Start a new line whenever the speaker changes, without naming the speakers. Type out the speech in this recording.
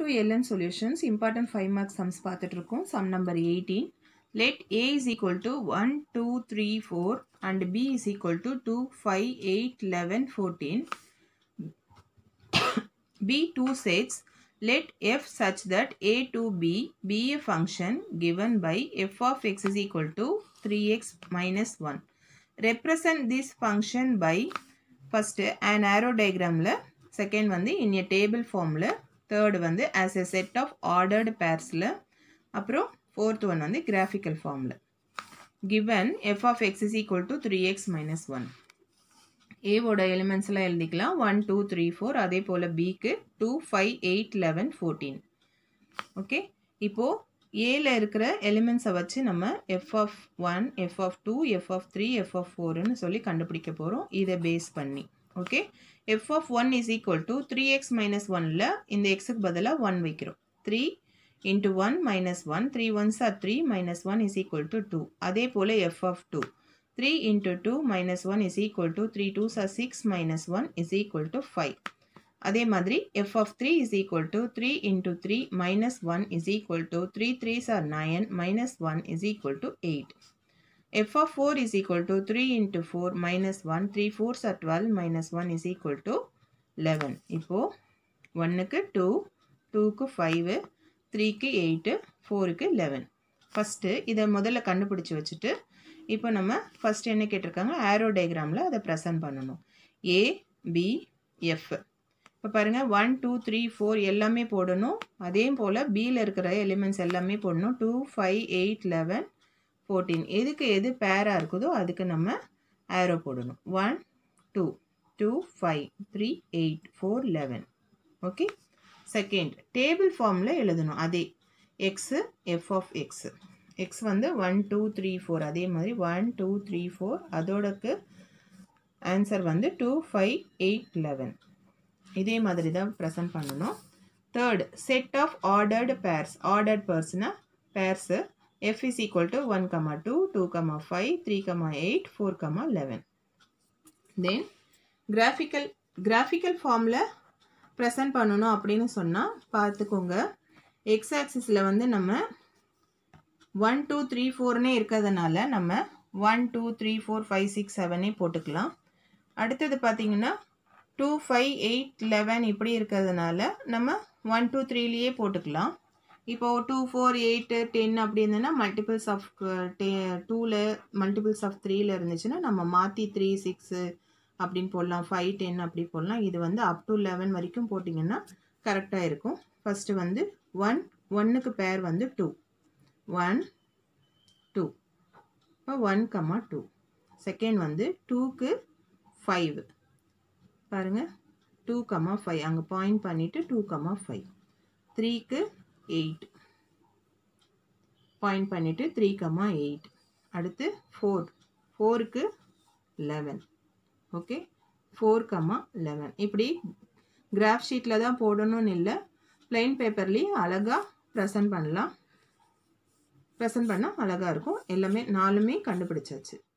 to L N solutions important five marks sums பார்த்துட்டு இருக்கோம் sum number eighteen let a is equal to 1 2 3 4 and b is equal to 2 5 8 11 14 b two sets let f such that a to b be a function given by f of x is equal to 3x minus 1 represent this function by first an arrow diagramல second வந்து in a table formல third வந்து as a set of ordered pairsல அப்புறம் fourth one வந்து graphical ஃபார்மில் given f of x is equal to three x minus one ஏவோட எலிமெண்ட்ஸ்லாம் எழுதிக்கலாம் ஒன் டூ த்ரீ ஃபோர் அதே போல் பிக்கு two five eight eleven fourteen okay இப்போது ஏல இருக்கிற எலிமெண்ட்ஸை வச்சு நம்ம f of one f of two f of three f of ஃபோர்னு சொல்லி கண்டுபிடிக்க போகிறோம் இதை பேஸ் பண்ணி okay f of one is equal to three x minus ஒனில் இந்த எக்ஸுக்கு பதிலாக ஒன் வைக்கிறோம் three into 1 minus 1 3 ones are 3 minus 1 is equal to 2 அதே போல f of 2 3 into 2 minus 1 is equal to 3 2s are 6 minus 1 is equal to 5 அதே மாதிரி f of 3 is equal to 3 into 3 minus 1 is equal to 3 3s are 9 minus 1 is equal to 8 f of 4 is equal to 3 into 4 minus 1 3 4s are 12 minus 1 is equal to 11 இப்போ 1க்கு 2 2க்கு 5 த்ரீக்கு eight ஃபோருக்கு eleven first இதை முதல்ல கண்டுபிடிச்சி வச்சுட்டு இப்போ நம்ம ஃபஸ்ட் என்ன கேட்டிருக்காங்க ஆரோ டயக்ராமில் அதை ப்ரெசன்ட் பண்ணணும் ஏ பி எஃப் இப்போ பாருங்கள் ஒன் டூ த்ரீ ஃபோர் எல்லாமே போடணும் அதே போல் பியில் இருக்கிற எலிமெண்ட்ஸ் எல்லாமே போடணும் two five eight eleven fourteen எதுக்கு எது பேராக இருக்குதோ அதுக்கு நம்ம ஆரோ போடணும் one two two five three eight four eleven okay second table ஃபார்மில் எழுதணும் அதே x f of x x வந்து ஒன் டூ த்ரீ ஃபோர் அதே மாதிரி ஒன் டூ த்ரீ ஃபோர் அதோடக்கு ஆன்சர் வந்து டூ ஃபைவ் எயிட் லெவன் இதே மாதிரி தான் ப்ரெசன்ட் பண்ணணும் third set of ordered pairs ordered பேர்ஸ்னா pairs f is equal to one comma two two comma five three comma eight four comma eleven then graphical graphical ஃபார்மில் present பண்ணணும் அப்படின்னு சொன்னால் பார்த்துக்கோங்க எக்ஸ் ஆக்சிஸில் வந்து நம்ம ஒன் டூ த்ரீ ஃபோர்னே இருக்கிறதுனால நம்ம one two three four five six செவனே போட்டுக்கலாம் அடுத்தது பார்த்திங்கன்னா டூ ஃபைவ் எயிட் லெவன் இப்படி இருக்கிறதுனால நம்ம ஒன் டூ த்ரீலேயே போட்டுக்கலாம் இப்போது டூ ஃபோர் எயிட்டு டென் அப்படி இருந்ததுன்னா மல்டிபிள்ஸ் ஆஃப் டே டூவில் மல்டிபிள்ஸ் ஆஃப் த்ரீயில் இருந்துச்சுன்னா நம்ம மாற்றி த்ரீ சிக்ஸு அப்படின்னு போடலாம் ஃபைவ் டென் அப்படி போடலாம் இது வந்து அப் டு லெவன் வரைக்கும் போட்டிங்கன்னா கரெக்டாக இருக்கும் ஃபஸ்ட்டு வந்து ஒன் ஒன்னுக்கு பேர் வந்து டூ ஒன் டூ இப்போ ஒன் கம்மா டூ செகண்ட் வந்து டூக்கு ஃபைவ் பாருங்கள் டூ கம்மா ஃபைவ் அங்கே பாயிண்ட் பண்ணிவிட்டு டூ கம்மா ஃபைவ் த்ரீக்கு எயிட் பாயிண்ட் பண்ணிவிட்டு த்ரீ கம்மா எயிட் அடுத்து ஃபோர் ஃபோருக்கு eleven okay four comma eleven இப்படி கிராஃப் ஷீட்டில் தான் போடணும்னு இல்லை பிளைன் பேப்பர்லேயும் அழகாக ப்ரெசன்ட் பண்ணலாம் ப்ரெசன்ட் பண்ணால் அழகாக இருக்கும் எல்லாமே நாலுமே கண்டுபிடிச்சாச்சு